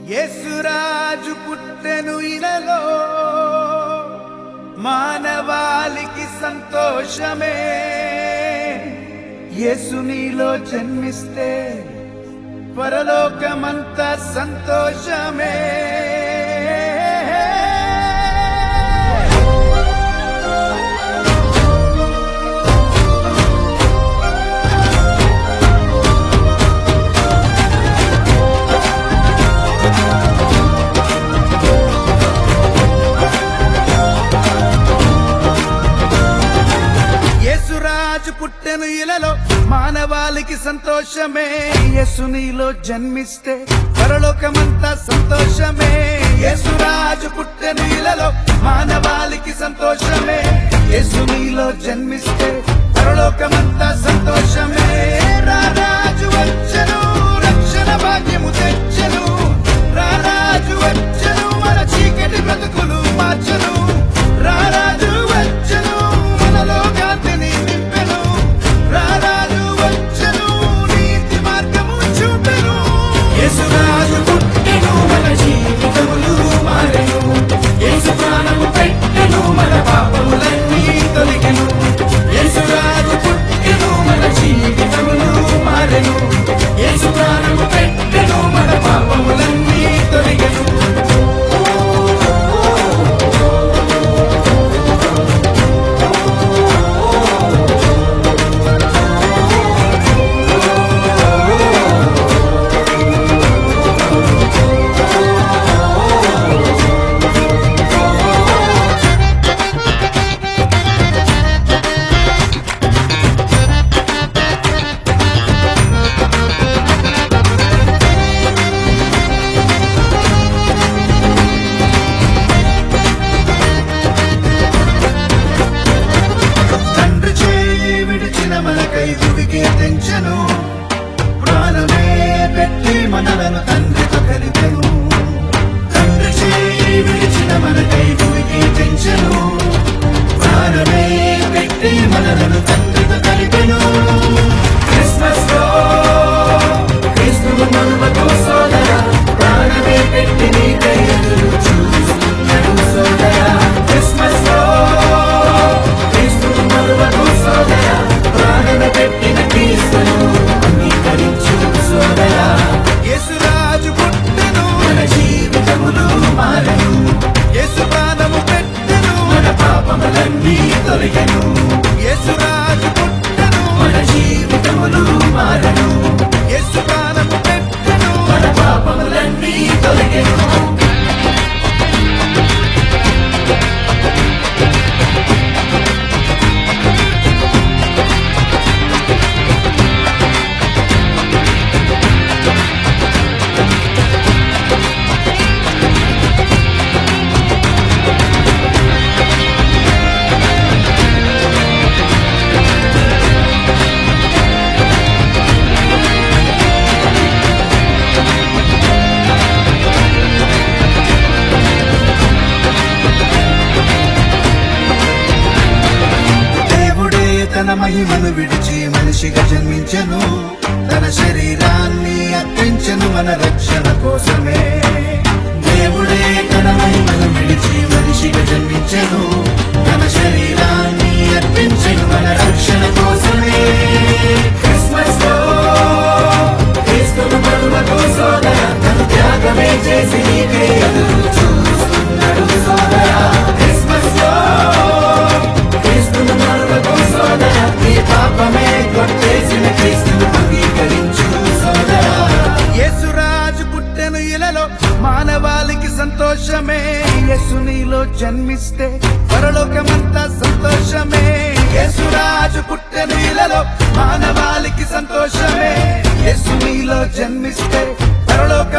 యేసురాజు పుట్టెను ఇలలో మానవాళికి సంతోషమే యేసు నీలో జన్మిస్తే పరలోకమంతా సంతోషమే యేసురాజు పుట్టెను ఇలలో మానవాళికి సంతోషమే యేసు నీలో జన్మిస్తే పరలోకమంతా సంతోషమే యేసురాజు పుట్టెను ఇలలో మానవాళికి సంతోషమే యేసు నీలో జన్మిస్తే పరలోకమంతా సంతోషమే రారాజు వచ్చెను రక్షణ భాగ్యము తెచ్చెను రారాజు వచ్చెను మన చీకటి బ్రతుకులు మార్చెను రారాజు వచ్చెను మనలో కాంతిని నింపెను రారాజు వచ్చెను నీతి మార్గము చూపెను యేసురాజు పుట్టెను మన జీవితములు మారెను యేసు ప్రాణము పెట్టెను మన పాపములన్నీ తొలగెను యేసురాజు పుట్టెను మన జీవితములు మారెను యేసు ప్రాణము పెట్టెను మన పాపములన్నీ తొలగెను తండ్రి చేయి విడిచిన మనకై దివికే తెంచెను ప్రాణమే పెట్టి మనలను తండ్రితో కలిపెను తండ్రి చేయి విడిచిన మనకై దివికే తెంచెను ప్రాణమే పెట్టి మనలను తండ్రితో కలిపెను క్రిస్మస్ లో క్రీస్తువు మనుమకు సోదర ప్రాణమే పెట్టి నీకై ఎదురు చూస్తున్నాడు సోదర క్రిస్మస్ లో క్రీస్తువు మరువకు సోదర ప్రాణన పెట్టిన క్రీస్తును అంగీకరించు సోదర యేసురాజు పుట్టెను మన జీవితములు మారెను యేసు ప్రాణము పెట్టెను మన పాపములన్నీ తొలగెను యేసురాజు పుట్టెను మన జీవితములు మారెను యేసు ప్రాణము పెట్టెను మన పాపములన్నీ తొలగెను దేవుడే తన మహిమను విడిచి మనిషిగా జన్మించెను తన శరీరాన్ని అర్పించెను మన రక్షణ కోసమే దేవుడే తన మహిమను విడిచి మనిషిగా జన్మించెను తన శరీరాన్ని అర్పించెను మన రక్షణ కోసమే క్రిస్మస్ లో క్రీస్తును మరువకు సోదర తన త్యాగమే చేసి నీకే ఎదురు చూస్తున్నాడు సోదర క్రిస్మస్ లో క్రీస్తును మరువకు సోదర నీ పాపమే కొట్టేసిన క్రీస్తును అంగీకరించు సోదర యేసురాజు పుట్టెను ఇలలో మానవాళికి సంతోషమే యేసు నీలో జన్మిస్తే పరలోకమంతా సంతోషమే యేసురాజు పుట్టెను ఇలలో మానవాళికి సంతోషమే యేసు నీలో జన్మిస్తే పరలోక